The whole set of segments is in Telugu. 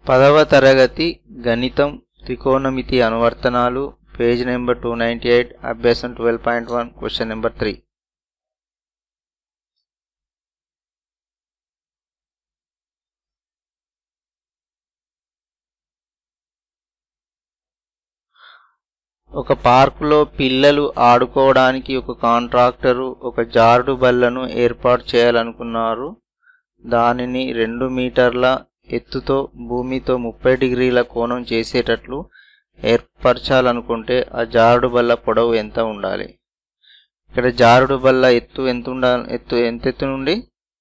పదవ తరగతి గణితం త్రికోణమితి అనువర్తనాలు page number two ninety eight అభ్యాసం twelve point one question number three ఒక పార్కులో పిల్లలు ఆడుకోవడానికి ఒక కాంట్రాక్టరు ఒక జారుడు బల్లను ఏర్పాటు చేయాలనుకున్నారు దానిని రెండు మీటర్ల ఎత్తుతో భూమితో ముప్పై డిగ్రీల కోణం చేసేటట్లు ఏర్పరచాలనుకుంటే ఆ జారుడు బల్ల పొడవు ఎంత ఉండాలి ఇక్కడ జారుడు బల్ల ఎత్తు ఎంత ఉండాలి ఎత్తు ఎంత ఎత్తు నుండి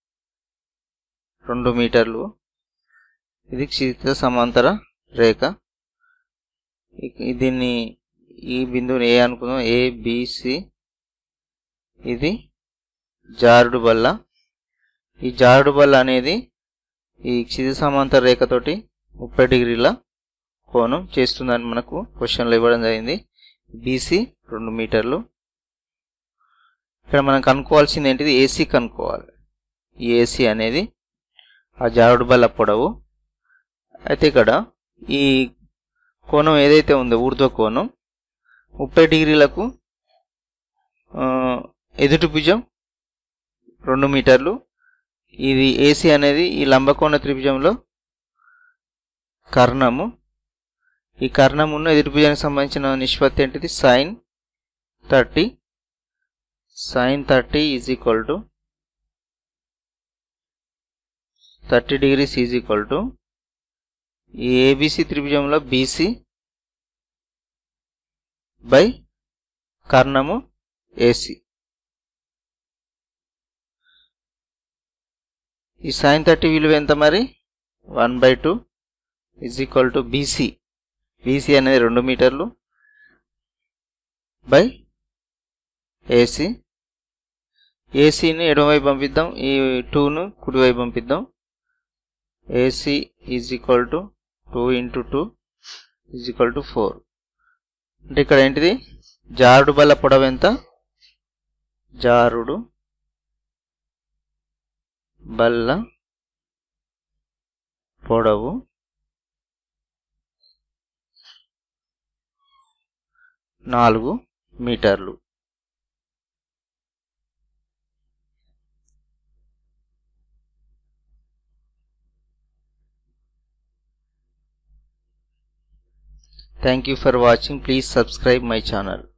రెండు మీటర్లు ఇది క్షితిజ సమాంతర రేఖ ఇ- దీన్ని ఈ బిందువుని ఏ అనుకుందాం ఏ బిసి ఇది జారుడు బల్ల ఈ జారుడు బల్ల అనేది ఈ క్షితిజ సమాంతర రేఖతోటి ముప్పై డిగ్రీల కోణం చేస్తుందని మనకు క్వశ్చన్లో ఇవ్వడం జరిగింది బీసీ రెండు మీటర్లు ఇక్కడ మనం కనుక్కోవాల్సింది ఏంటిది ఏసీ కనుక్కోవాలి ఈ ఏసీ అనేది ఆ జారుడు బల్ల పొడవు అయితే ఇక్కడ ఈ కోణం ఏదైతే ఉందో ఊర్ధ్వ కోణం ముప్పై డిగ్రీలకు ఆ, ఎదుటి భుజం రెండు మీటర్లు ఇది ఏసీ అనేది ఈ లంబకోణ త్రిభుజంలో కర్ణము ఈ కర్ణమును ఎదుటి భుజానికి సంబంధించిన నిష్పత్తి ఏంటిది sine thirty sine thirty is equal to thirty degrees is equal to ఈ ఏబిసి త్రిభుజంలో బీసీ బై కర్ణము ఏసీ ఈ సైన్ థర్టీ విలువ ఎంత మరి one by two is equal to BC BC అనేది రెండు మీటర్లు బై ఏసీ ఏసీని ఎడమవైపు పంపిద్దాం ఈ టూను కుడివైపు పంపిద్దాం AC is equal to two into two is equal to four అంటే ఇక్కడ ఏంటిది జారుడు బల్ల పొడవు ఎంత జారుడు బల్ల పొడవు నాలుగు మీటర్లు Thank you for watching. Please subscribe my channel.